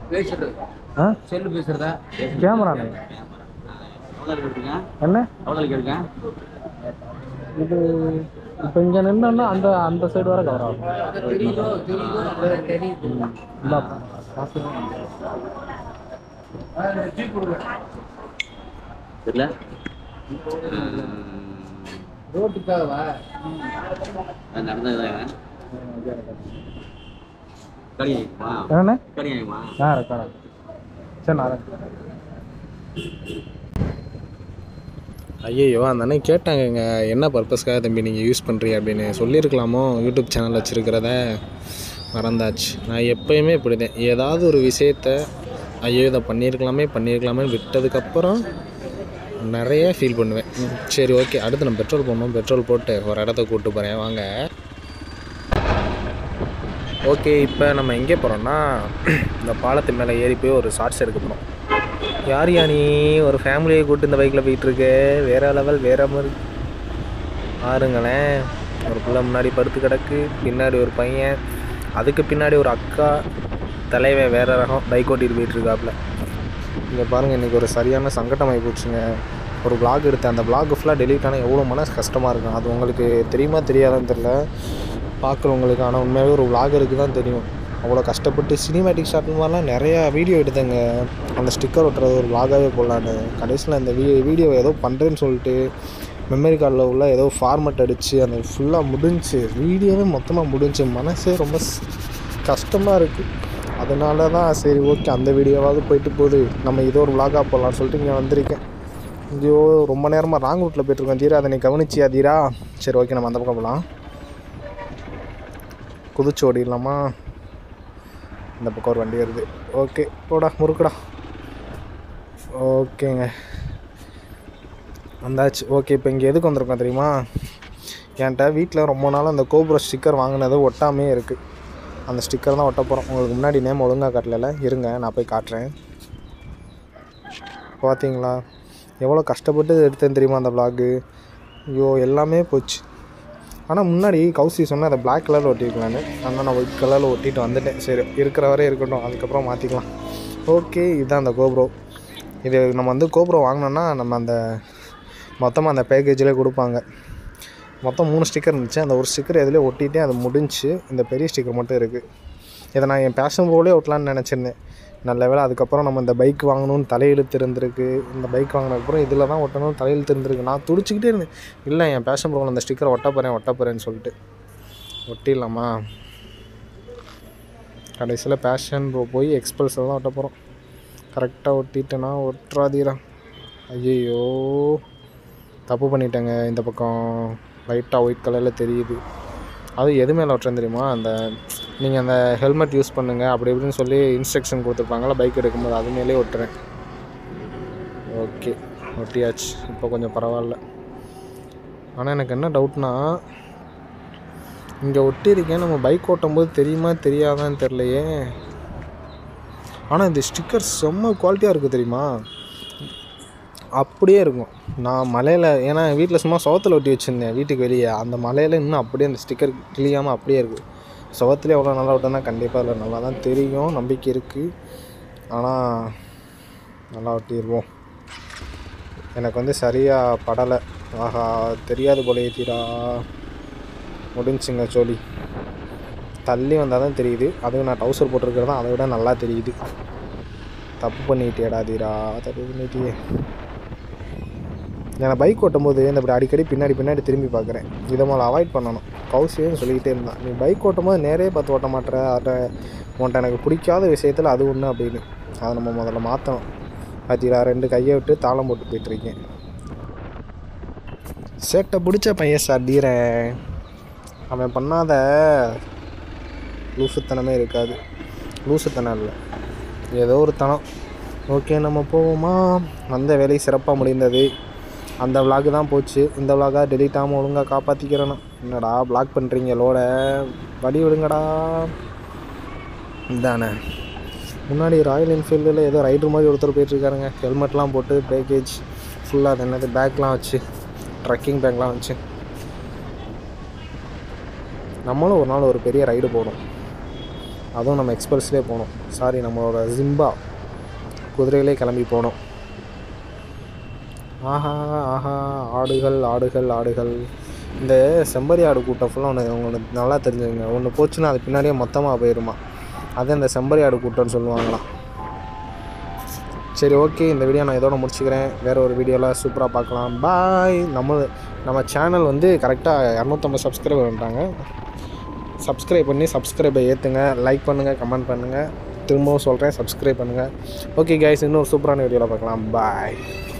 பேசுறது ஆ செல்லு பேசுறதா கேமரா எவ்வளோ இருக்குங்க என்ன எவ்வளோ கேளுங்க இது இப்போ இங்கே நின்னோன்னா அந்த அந்த சைடு வர கவர் ஆகும் தெரியுதோ தெரியுதோ தெரியுது இந்தா காசு தெரியல ரோட்டுக்காகவா நடந்ததுதாங்க கடியாமா என்னண்ணே கடியாமா ஆ ரெக்கார்டா சரி நான் ஐயோ அந்த அண்ணன் கேட்டாங்கங்க என்ன பர்பஸ்க்காக தம்பி நீங்கள் யூஸ் பண்ணுறீங்க அப்படின்னு சொல்லியிருக்கலாமோ யூடியூப் சேனல் வச்சுருக்கிறத மறந்தாச்சு நான் எப்பயுமே இப்படி தான் ஏதாவது ஒரு விஷயத்த ஐயோ இதை பண்ணியிருக்கலாமே பண்ணியிருக்கலாமே விட்டதுக்கப்புறம் நிறைய ஃபீல் பண்ணுவேன் ம், சரி ஓகே அடுத்து நம்ம பெட்ரோல் போடணும் பெட்ரோல் போட்டு ஒரு இடத்த கூப்பிட்டு போகிறேன் வாங்க ஓகே இப்போ நம்ம எங்கே போகிறோம்னா இந்த பாலத்து மேலே ஏறி போய் ஒரு ஷார்ட்ஸ் எடுக்க போகிறோம் யார் யா நீ ஒரு ஃபேமிலியை கூட்டு இந்த பைக்கில் போயிட்டுருக்கு வேற லெவல் வேற மாதிரி பாருங்களேன் ஒரு பிள்ளை முன்னாடி படுத்து கிடக்கு பின்னாடி ஒரு பையன் அதுக்கு பின்னாடி ஒரு அக்கா தலைவன் வேற ரகம் பைக் ஓட்டிட்டு போயிட்டு இருக்காப்புல இங்கே பாருங்கள் இன்றைக்கி ஒரு சரியான சங்கடமாகி போச்சுங்க ஒரு vlog எடுத்தேன் அந்த vlog ஃபுல்லாக டெலீட் ஆனால் எவ்வளோ மனசு கஷ்டமாக இருக்கும் அது உங்களுக்கு தெரியுமா தெரியாதான்னு தெரில பார்க்குறவங்களுக்கு ஆனால் உண்மையாகவே ஒரு vlogger-க்கு தான் தெரியும் அவ்வளோ கஷ்டப்பட்டு சினிமேட்டிக் ஷாட் மாதிரிலாம் நிறையா வீடியோ எடுத்தேங்க அந்த ஸ்டிக்கர் ஒட்டுறது ஒரு vlog-ஆவே போடலான்னு கடைசியில் அந்த வீ வீடியோ ஏதோ பண்ணுறேன்னு சொல்லிட்டு மெமரி கார்டில் உள்ள ஏதோ ஃபார்மட் அடித்து அந்த ஃபுல்லாக முடிஞ்சு வீடியோவே மொத்தமாக முடிஞ்சு மனசே ரொம்ப கஷ்டமாக இருக்குது அதனால தான் சரி ஓகே அந்த வீடியோவாவது போயிட்டு போகுது நம்ம இதோ ஒரு vlog-ஆ போடலாம்னு சொல்லிட்டு இங்கே வந்திருக்கேன் ஐயோ ரொம்ப நேரமாக ராங் ரூட்டில் போயிட்டுருக்கோம் தீரா அதை நீ கவனிச்சியா தீரா சரி ஓகே நம்ம அந்த பக்கம் போகலாம் குதிச்சு ஓடிடலாமா இந்த பக்கம் ஒரு வண்டி வருது ஓகே போடா முறுக்குடா ஓகேங்க வந்தாச்சு ஓகே இப்போ இங்கே எதுக்கு வந்திருக்கோம் தெரியுமா என்கிட்ட வீட்டில் ரொம்ப நாள் அந்த கோபுர ஸ்டிக்கர் வாங்கினது ஒட்டாமே இருக்குது அந்த ஸ்டிக்கர் தான் ஒட்ட போகிறோம் உங்களுக்கு முன்னாடி நேம் ஒழுங்காக காட்டல இருங்க நான் போய் காட்டுறேன் பார்த்தீங்களா எவ்வளோ கஷ்டப்பட்டு எடுத்தேன் தெரியுமா அந்த vlog ஐயோ எல்லாமே போச்சு ஆனால் முன்னாடி கௌசி சொன்னால் அதை பிளாக் கலரில் ஒட்டியிருக்கலான்னு ஆனால் நான் ஒயிட் கலரில் ஒட்டிட்டு வந்துட்டேன் சரி இருக்கிற வரை இருக்கட்டும் அதுக்கப்புறம் மாற்றிக்கலாம் ஓகே இதுதான் அந்த கோப்ரோ இது நம்ம வந்து கோப்ரோ வாங்கினோன்னா நம்ம அந்த மொத்தமாக அந்த பேக்கேஜில் கொடுப்பாங்க மொத்தம் மூணு ஸ்டிக்கர் இருந்துச்சு அந்த ஒரு ஸ்டிக்கர் எதுலேயே ஒட்டிட்டே அது முடிஞ்சு இந்த பெரிய ஸ்டிக்கர் மட்டும் இருக்குது இதை நான் என் பேஷன் ப்ரோலே ஒட்டலான்னு நினச்சிருந்தேன் நல்ல வேளை அதுக்கப்புறம் நம்ம இந்த பைக் வாங்கணும்னு தலையெழுத்து இருந்திருக்கு இந்த பைக் வாங்கினதுக்கப்புறம் இதில் தான் ஒட்டணும்னு தலையெழுத்து இருந்திருக்கு நான் துடிச்சிக்கிட்டே இருந்தேன் இல்லை என் பேஷன் ப்ரோவில் அந்த ஸ்டிக்கரை ஒட்ட போகிறேன் ஒட்ட போகிறேன்னு சொல்லிட்டு ஒட்டிடலாமா கடைசியில் பேஷன் ப்ரோ போய் எக்ஸ்பல்ஸில் தான் ஒட்ட போகிறோம் கரெக்டாக ஒட்டிட்டேன்னா ஒட்டுறாதீரா ஐயையோ தப்பு பண்ணிட்டேங்க இந்த பக்கம் லைட்டாக ஒயிட் கலரில் தெரியுது அது எது மேலே ஒட்டுறேன் தெரியுமா அந்த நீங்கள் அந்த ஹெல்மெட் யூஸ் பண்ணுங்கள் அப்படி இப்படின்னு சொல்லி இன்ஸ்ட்ரக்ஷன் கொடுத்துருப்பாங்களா பைக் எடுக்கும்போது அது மேலே ஒட்டுறேன் ஓகே ஒட்டியாச்சு இப்போ கொஞ்சம் பரவாயில்ல ஆனால் எனக்கு என்ன டவுட்னா இங்கே ஒட்டியிருக்கேன் நம்ம பைக் ஓட்டும்போது தெரியுமா தெரியாதான்னு தெரிலையே ஆனால் இந்த ஸ்டிக்கர் செம்ம குவாலிட்டியாக இருக்குது தெரியுமா அப்படியே இருக்கும் நான் மலையில் ஏன்னா வீட்டில் சும்மா சுவத்தில் ஒட்டி வச்சுருந்தேன் வீட்டுக்கு வெளியே அந்த மலையில் இன்னும் அப்படியே அந்த ஸ்டிக்கர் கிளியாமல் அப்படியே இருக்குது சுவத்துலேயே எவ்வளோ நல்லா விட்டோன்னா கண்டிப்பாக அதில் நல்லா தான் தெரியும் நம்பிக்கை இருக்குது ஆனால் நல்லா ஒட்டிடுவோம் எனக்கு வந்து சரியாக படலை ஆஹா தெரியாது போல ஏற்றிடா முடிஞ்சுங்க சோழி தள்ளி வந்தால் தான் தெரியுது அதுவும் நான் டவுசர் போட்டிருக்கிறது தான் அதை விட நல்லா தெரியுது தப்பு பண்ணிட்டியடா தீரா தப்பு பண்ணிட்டியே நான் பைக் ஓட்டும்போது இந்த இப்படி அடிக்கடி பின்னாடி பின்னாடி திரும்பி பார்க்குறேன் இதை முதல்ல அவாய்ட் பண்ணணும் கௌசியும் சொல்லிக்கிட்டே இருந்தான் நீ பைக் ஓட்டும்போது நேரே பார்த்து ஓட்ட மாட்டேற அதை உன்ட்ட எனக்கு பிடிக்காத விஷயத்தில் அது ஒன்று அப்படின்னு அதை நம்ம முதல்ல மாற்றணும் பார்த்தீங்களா ரெண்டு கையை விட்டு தாளம் போட்டு போயிட்டுருக்கேன் சேட்டை பிடிச்ச பையன் சார் தீரன் அவன் பண்ணாத லூசுத்தனமே இருக்காது லூசுத்தனம் இல்லை ஏதோ ஒரு தனம் ஓகே நம்ம போவோமா வந்த வேலை சிறப்பாக முடிந்தது அந்த vlog தான் போச்சு இந்த vlog-ஆ delete ஆகாமல் ஒழுங்காக காப்பாற்றிக்கிறணும் என்னடா vlog பண்ணுறீங்க லோட வழி விடுங்கடா இதானே முன்னாடி ராயல் என்ஃபீல்டில் ஏதோ ரைடர் மாதிரி ஒருத்தர் போயிட்டுருக்காருங்க ஹெல்மெட்லாம் போட்டு பேக்கேஜ் ஃபுல்லாக அது என்னது பேக்லாம் வச்சு ட்ரக்கிங் பேக்லாம் வச்சு நம்மளும் ஒரு நாள் ஒரு பெரிய ரைடு போகணும் அதுவும் நம்ம எக்ஸ்பிரஸ்லேயே போகணும் சாரி நம்மளோட ஜிம்பா குதிரையிலே கிளம்பி போனோம் ஆஹா ஆஹா ஆடுகள் ஆடுகள் ஆடுகள் இந்த செம்பரி ஆடு கூட்டம் ஃபுல்லாக ஒன்று உங்களுக்கு நல்லா தெரிஞ்சுங்க ஒன்று போச்சுன்னா அது பின்னாடியே மொத்தமாக போயிடுமா அதான் இந்த செம்பரி ஆடு கூட்டம்னு சொல்லுவாங்களாம் சரி ஓகே இந்த வீடியோ நான் இதோட முடிச்சுக்கிறேன் வேறு ஒரு வீடியோவில் சூப்பராக பார்க்கலாம் பாய் நம்ம நம்ம சேனல் வந்து கரெக்டாக இரநூத்தம்பது சப்ஸ்கிரைபர் வந்துட்டாங்க சப்ஸ்கிரைப் பண்ணி சப்ஸ்கிரைபை ஏற்றுங்க லைக் பண்ணுங்கள் கமெண்ட் பண்ணுங்கள் திரும்பவும் சொல்கிறேன் சப்ஸ்கிரைப் பண்ணுங்கள் ஓகே கைஸ் இன்னொரு சூப்பரான வீடியோவில் பார்க்கலாம் பாய்